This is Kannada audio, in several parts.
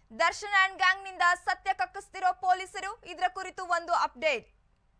ದರ್ಶನ್ ಅಂಡ್ ಗ್ಯಾಂಗ್ ನಿಂದ ಸತ್ಯ ಕಕ್ಕಿಸ್ತಿರೋ ಪೊಲೀಸರು ಇದರ ಕುರಿತು ಒಂದು ಅಪ್ಡೇಟ್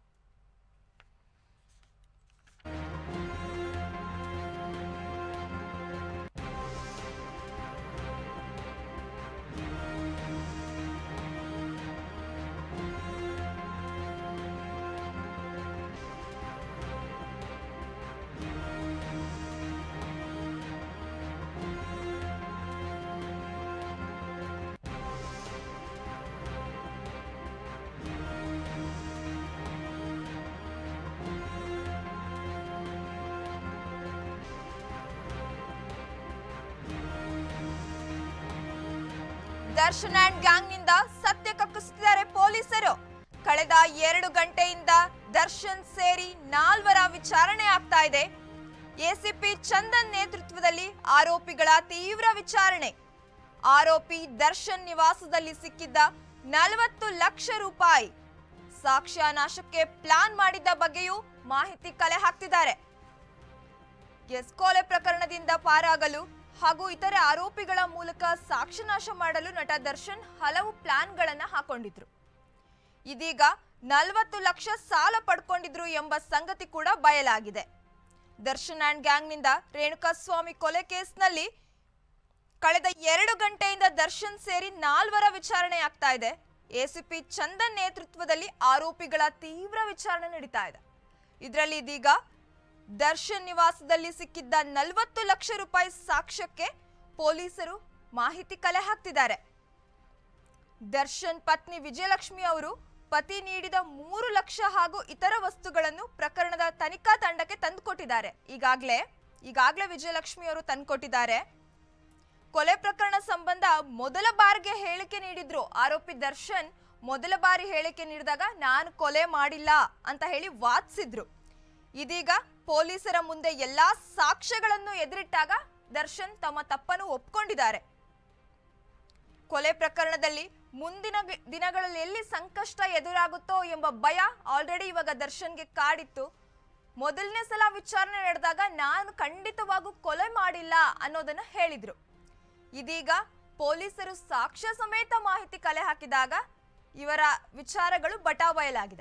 ದರ್ಶನ್ ಅಂಡ್ ಗ್ಯಾಂಗ್ ನಿಂದ ಸತ್ಯ ಕಕ್ಕಿಸುತ್ತಿದ್ದಾರೆ ಪೊಲೀಸರು ಕಳೆದ ಎರಡು ಗಂಟೆಯಿಂದ ದರ್ಶನ್ ಸೇರಿ ನಾಲ್ವರ ವಿಚಾರಣೆ ಆಗ್ತಾ ಇದೆ ಎಸಿಪಿ ಚಂದನ್ ನೇತೃತ್ವದಲ್ಲಿ ಆರೋಪಿಗಳ ತೀವ್ರ ವಿಚಾರಣೆ ಆರೋಪಿ ದರ್ಶನ್ ನಿವಾಸದಲ್ಲಿ ಸಿಕ್ಕಿದ್ದ ನಲವತ್ತು ಲಕ್ಷ ರೂಪಾಯಿ ಸಾಕ್ಷ್ಯ ನಾಶಕ್ಕೆ ಪ್ಲಾನ್ ಮಾಡಿದ್ದ ಬಗ್ಗೆಯೂ ಮಾಹಿತಿ ಕಲೆ ಹಾಕ್ತಿದ್ದಾರೆ ಎಸ್ ಕೊಲೆ ಪ್ರಕರಣದಿಂದ ಪಾರಾಗಲು ಹಾಗೂ ಇತರೆ ಆರೋಪಿಗಳ ಮೂಲಕ ಸಾಕ್ಷ್ಯನಾಶ ಮಾಡಲು ನಟ ದರ್ಶನ್ ಹಲವು ಪ್ಲಾನ್ಗಳನ್ನ ಹಾಕೊಂಡಿದ್ರು ಇದೀಗ ನಲವತ್ತು ಲಕ್ಷ ಸಾಲ ಪಡ್ಕೊಂಡಿದ್ರು ಎಂಬ ಸಂಗತಿ ಕೂಡ ಬಯಲಾಗಿದೆ ದರ್ಶನ್ ಅಂಡ್ ಗ್ಯಾಂಗ್ನಿಂದ ರೇಣುಕಾಸ್ವಾಮಿ ಕೊಲೆ ಕೇಸ್ನಲ್ಲಿ ಕಳೆದ ಎರಡು ಗಂಟೆಯಿಂದ ದರ್ಶನ್ ಸೇರಿ ನಾಲ್ವರ ವಿಚಾರಣೆ ಆಗ್ತಾ ಇದೆ ಎಸಿಪಿ ಚಂದನ್ ನೇತೃತ್ವದಲ್ಲಿ ಆರೋಪಿಗಳ ತೀವ್ರ ವಿಚಾರಣೆ ನಡೀತಾ ಇದೆ ಇದರಲ್ಲಿ ಇದೀಗ ದರ್ಶನ್ ನಿವಾಸದಲ್ಲಿ ಸಿಕ್ಕಿದ್ದ ನಲವತ್ತು ಲಕ್ಷ ರೂಪಾಯಿ ಸಾಕ್ಷ್ಯಕ್ಕೆ ಪೊಲೀಸರು ಮಾಹಿತಿ ಕಲೆ ಹಾಕ್ತಿದ್ದಾರೆ ದರ್ಶನ್ ಪತ್ನಿ ವಿಜಯಲಕ್ಷ್ಮಿ ಅವರು ಪತಿ ನೀಡಿದ ಮೂರು ಲಕ್ಷ ಹಾಗೂ ಇತರ ವಸ್ತುಗಳನ್ನು ಪ್ರಕರಣದ ತನಿಖಾ ತಂಡಕ್ಕೆ ತಂದುಕೊಟ್ಟಿದ್ದಾರೆ ಈಗಾಗಲೇ ಈಗಾಗಲೇ ವಿಜಯಲಕ್ಷ್ಮಿ ಅವರು ತಂದುಕೊಟ್ಟಿದ್ದಾರೆ ಕೊಲೆ ಪ್ರಕರಣ ಸಂಬಂಧ ಮೊದಲ ಬಾರಿಗೆ ಹೇಳಿಕೆ ನೀಡಿದ್ರು ಆರೋಪಿ ದರ್ಶನ್ ಮೊದಲ ಬಾರಿ ಹೇಳಿಕೆ ನೀಡಿದಾಗ ನಾನು ಕೊಲೆ ಮಾಡಿಲ್ಲ ಅಂತ ಹೇಳಿ ವಾದಿಸಿದ್ರು ಇದೀಗ ಪೊಲೀಸರ ಮುಂದೆ ಎಲ್ಲಾ ಸಾಕ್ಷ್ಯಗಳನ್ನು ಎದುರಿಟ್ಟಾಗ ದರ್ಶನ್ ತಮ್ಮ ತಪ್ಪನ್ನು ಒಪ್ಕೊಂಡಿದ್ದಾರೆ ಕೊಲೆ ಪ್ರಕರಣದಲ್ಲಿ ಮುಂದಿನ ಗಿ- ದಿನಗಳಲ್ಲಿ ಎಲ್ಲಿ ಸಂಕಷ್ಟ ಎದುರಾಗುತ್ತೋ ಎಂಬ ಭಯ ಆಲ್ರೆಡಿ ಇವಾಗ ದರ್ಶನ್ಗೆ ಕಾಡಿತ್ತು ಮೊದಲನೇ ಸಲ ವಿಚಾರಣೆ ನಡೆದಾಗ ನಾನು ಖಂಡಿತವಾಗೂ ಕೊಲೆ ಮಾಡಿಲ್ಲ ಅನ್ನೋದನ್ನ ಹೇಳಿದ್ರು ಇದೀಗ ಪೊಲೀಸರು ಸಾಕ್ಷ್ಯ ಸಮೇತ ಮಾಹಿತಿ ಕಲೆ ಹಾಕಿದಾಗ ಇವರ ವಿಚಾರಗಳು ಬಟಾಬಯಲಾಗಿದೆ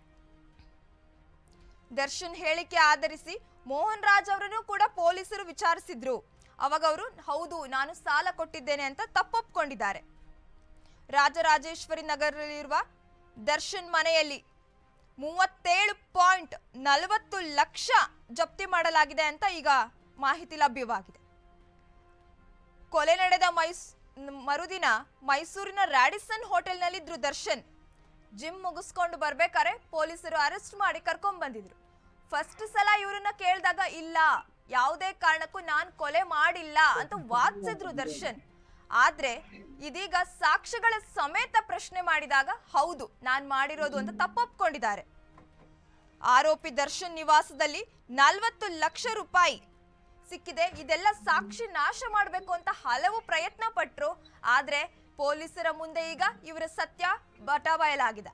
ದರ್ಶನ್ ಹೇಳಿಕೆ ಆಧರಿಸಿ ಮೋಹನ್ ರಾಜ್ ಅವರನ್ನು ಕೂಡ ಪೊಲೀಸರು ವಿಚಾರಿಸಿದ್ರು ಅವಾಗ ಅವರು ಹೌದು ನಾನು ಸಾಲ ಕೊಟ್ಟಿದ್ದೇನೆ ಅಂತ ತಪ್ಪೊಪ್ಕೊಂಡಿದ್ದಾರೆ ರಾಜರಾಜೇಶ್ವರಿ ನಗರದಲ್ಲಿರುವ ದರ್ಶನ್ ಮನೆಯಲ್ಲಿ ಮೂವತ್ತೇಳು ಪಾಯಿಂಟ್ ನಲವತ್ತು ಲಕ್ಷ ಜಪ್ತಿ ಮಾಡಲಾಗಿದೆ ಅಂತ ಈಗ ಮಾಹಿತಿ ಲಭ್ಯವಾಗಿದೆ ಕೊಲೆ ನಡೆದ ಮೈಸ್ ಮರುದಿನ ಮೈಸೂರಿನ ರ್ಯಾಡಿಸನ್ ಹೋಟೆಲ್ನಲ್ಲಿದ್ರು ದರ್ಶನ್ ಜಿಮ್ ಮುಗಿಸ್ಕೊಂಡು ಬರ್ಬೇಕಾದ್ರೆ ಪೊಲೀಸರು ಅರೆಸ್ಟ್ ಮಾಡಿ ಕರ್ಕೊಂಡ್ ಬಂದಿದ್ರು ಫಸ್ಟ್ ಸಲ ಇವ್ರನ್ನ ಕೇಳಿದಾಗ ಇಲ್ಲ ಯಾವುದೇ ಕಾರಣಕ್ಕೂ ನಾನ್ ಕೊಲೆ ಮಾಡಿಲ್ಲ ಅಂತ ವಾದಿಸಿದ್ರು ದರ್ಶನ್ ಆದ್ರೆ ಇದೀಗ ಸಾಕ್ಷ್ಯಗಳ ಸಮೇತ ಪ್ರಶ್ನೆ ಮಾಡಿದಾಗ ಹೌದು ನಾನ್ ಮಾಡಿರೋದು ಅಂತ ತಪ್ಪೊಪ್ಕೊಂಡಿದ್ದಾರೆ ಆರೋಪಿ ದರ್ಶನ್ ನಿವಾಸದಲ್ಲಿ ನಲವತ್ತು ಲಕ್ಷ ರೂಪಾಯಿ ಸಿಕ್ಕಿದೆ ಇದೆಲ್ಲ ಸಾಕ್ಷಿ ನಾಶ ಮಾಡಬೇಕು ಅಂತ ಹಲವು ಪ್ರಯತ್ನ ಪಟ್ರು ಆದ್ರೆ ಪೊಲೀಸರ ಮುಂದೆ ಈಗ ಇವರ ಸತ್ಯ ಬಟಾಬಯಲಾಗಿದೆ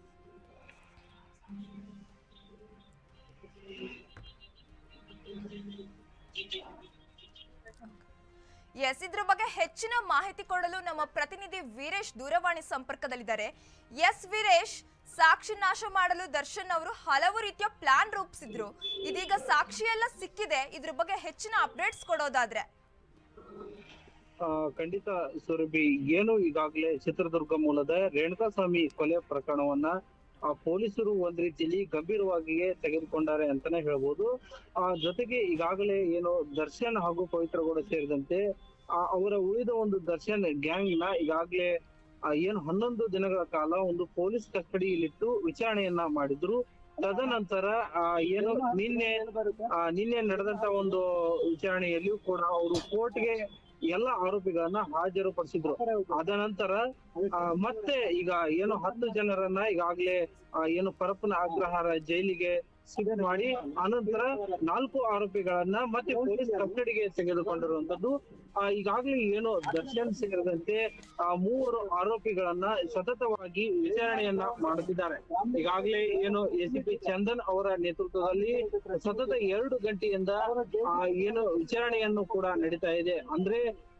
ಎಸ್ ಇದ್ರ ಬಗ್ಗೆ ಹೆಚ್ಚಿನ ಮಾಹಿತಿ ಕೊಡಲು ನಮ್ಮ ಪ್ರತಿನಿಧಿ ವೀರೇಶ್ ದೂರವಾಣಿ ಸಂಪರ್ಕದಲ್ಲಿದ್ದಾರೆ ಎಸ್ ವೀರೇಶ್ ಸಾಕ್ಷಿ ನಾಶ ಮಾಡಲು ದರ್ಶನ್ ಅವರು ಹಲವು ರೀತಿಯ ಪ್ಲಾನ್ ರೂಪಿಸಿದ್ರು ಇದೀಗ ಸಾಕ್ಷಿ ಎಲ್ಲ ಸಿಕ್ಕಿದೆ ಇದ್ರ ಬಗ್ಗೆ ಹೆಚ್ಚಿನ ಅಪ್ಡೇಟ್ಸ್ ಕೊಡೋದಾದ್ರೆ ಆ, ಖಂಡಿತ ಸುರಭಿ ಏನು ಈಗಾಗಲೇ ಚಿತ್ರದುರ್ಗ ಮೂಲದ ರೇಣುಕಾಸ್ವಾಮಿ ಕೊಲೆ ಪ್ರಕರಣವನ್ನ ಆ ಪೊಲೀಸರು ಒಂದ್ ರೀತಿಯಲ್ಲಿ ಗಂಭೀರವಾಗಿಯೇ ತೆಗೆದುಕೊಂಡಾರೆ ಅಂತಾನೆ ಹೇಳ್ಬೋದು ಆ ಜೊತೆಗೆ ಈಗಾಗಲೇ ಏನು ದರ್ಶನ್ ಹಾಗೂ ಪವಿತ್ರಗೌಡ ಸೇರಿದಂತೆ ಆ ಅವರ ಉಳಿದ ಒಂದು ದರ್ಶನ್ ಗ್ಯಾಂಗ್ ನ ಈಗಾಗಲೇ ಆ, ಏನು ಹನ್ನೊಂದು ದಿನಗಳ ಕಾಲ ಒಂದು ಪೊಲೀಸ್ ಕಸ್ಟಡಿಯಲ್ಲಿಟ್ಟು ವಿಚಾರಣೆಯನ್ನ ಮಾಡಿದ್ರು ತದನಂತರ ಆ, ಏನು ನಿನ್ನೆ ಆ, ನಿನ್ನೆ ನಡೆದಂತ ಒಂದು ವಿಚಾರಣೆಯಲ್ಲಿಯೂ ಕೂಡ ಅವರು ಕೋರ್ಟ್ಗೆ ಎಲ್ಲ ಆರೋಪಿಗಳನ್ನ ಹಾಜರುಪಡಿಸಿದ್ರು ಅದ ನಂತರ ಆ, ಮತ್ತೆ ಈಗ ಏನು ಹತ್ತು ಜನರನ್ನ ಈಗಾಗ್ಲೇ ಆ, ಏನು ಪರಪ್ಪನ ಅಗ್ರಹಾರ ಜೈಲಿಗೆ ಶಿಫ್ಟ್ ಮಾಡಿ ಅನಂತರ ನಾಲ್ಕು ಆರೋಪಿಗಳನ್ನ ಮತ್ತೆ ಪೊಲೀಸ್ ಕಸ್ಟಡಿಗೆ ತೆಗೆದುಕೊಂಡಿರುವಂತದ್ದು ಆ, ಈಗಾಗ್ಲೇ ಏನು ದರ್ಶನ್ ಸೇರಿದಂತೆ ಆ ಮೂವರು ಆರೋಪಿಗಳನ್ನ ಸತತವಾಗಿ ವಿಚಾರಣೆಯನ್ನ ಮಾಡುತ್ತಿದ್ದಾರೆ ಈಗಾಗ್ಲೇ ಏನು ಎಸಿಪಿ ಚಂದನ್ ಅವರ ನೇತೃತ್ವದಲ್ಲಿ ಸತತ ಎರಡು ಗಂಟೆಯಿಂದ ಆ, ಏನು ವಿಚಾರಣೆಯನ್ನು ಕೂಡ ನಡೀತಾ ಇದೆ ಅಂದ್ರೆ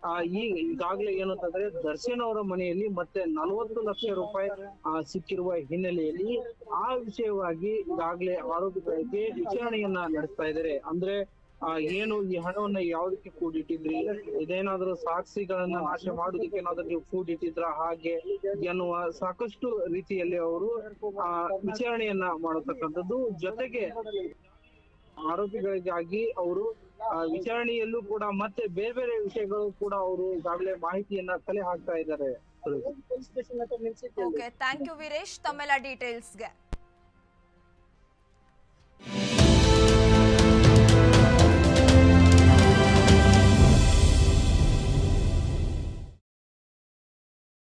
ಆ ಈ ಈಗಾಗಲೇ ಏನು ಅಂತಂದ್ರೆ ದರ್ಶನ್ ಅವರ ಮನೆಯಲ್ಲಿ ಮತ್ತೆ ನಲವತ್ತು ಲಕ್ಷ ರೂಪಾಯಿ ಆ, ಸಿಕ್ಕಿರುವ ಹಿನ್ನೆಲೆಯಲ್ಲಿ ಆ ವಿಷಯವಾಗಿ ಈಗಾಗಲೇ ಆರೋಪಿಗಳಿಗೆ ವಿಚಾರಣೆಯನ್ನ ನಡೆಸ್ತಾ ಇದ್ದಾರೆ ಅಂದ್ರೆ ಆ, ಏನು ಈ ಹಣವನ್ನ ಯಾವ್ದಕ್ಕೆ ಕೂಡಿಟ್ಟಿದ್ರಿ ಇದೇನಾದ್ರೂ ಸಾಕ್ಷಿಗಳನ್ನ ನಾಶ ಮಾಡೋದಕ್ಕೆ ಏನಾದ್ರೂ ನೀವು ಕೂಡಿಟ್ಟಿದ್ರ ಹಾಗೆ ಎನ್ನುವ ಸಾಕಷ್ಟು ರೀತಿಯಲ್ಲಿ ಅವರು ಆ ವಿಚಾರಣೆಯನ್ನ ಮಾಡತಕ್ಕಂಥದ್ದು ಜೊತೆಗೆ ಆರೋಪಿಗಳಿಗಾಗಿ ಅವರು ಆ, ವಿಚಾರಣೆಯಲ್ಲೂ ಕೂಡ ಮತ್ತೆ ಬೇರೆ ಬೇರೆ ವಿಷಯಗಳು ಕೂಡ ಅವರು ಈಗಾಗಲೇ ಮಾಹಿತಿಯನ್ನ ಕಲೆ ಹಾಕ್ತಾ ಇದ್ದಾರೆ ಓಕೆ ಥ್ಯಾಂಕ್ ಯು ವೀರೇಶ್ ತಮ್ಮೆಲ್ಲ ಡೀಟೇಲ್ಸ್ಗೆ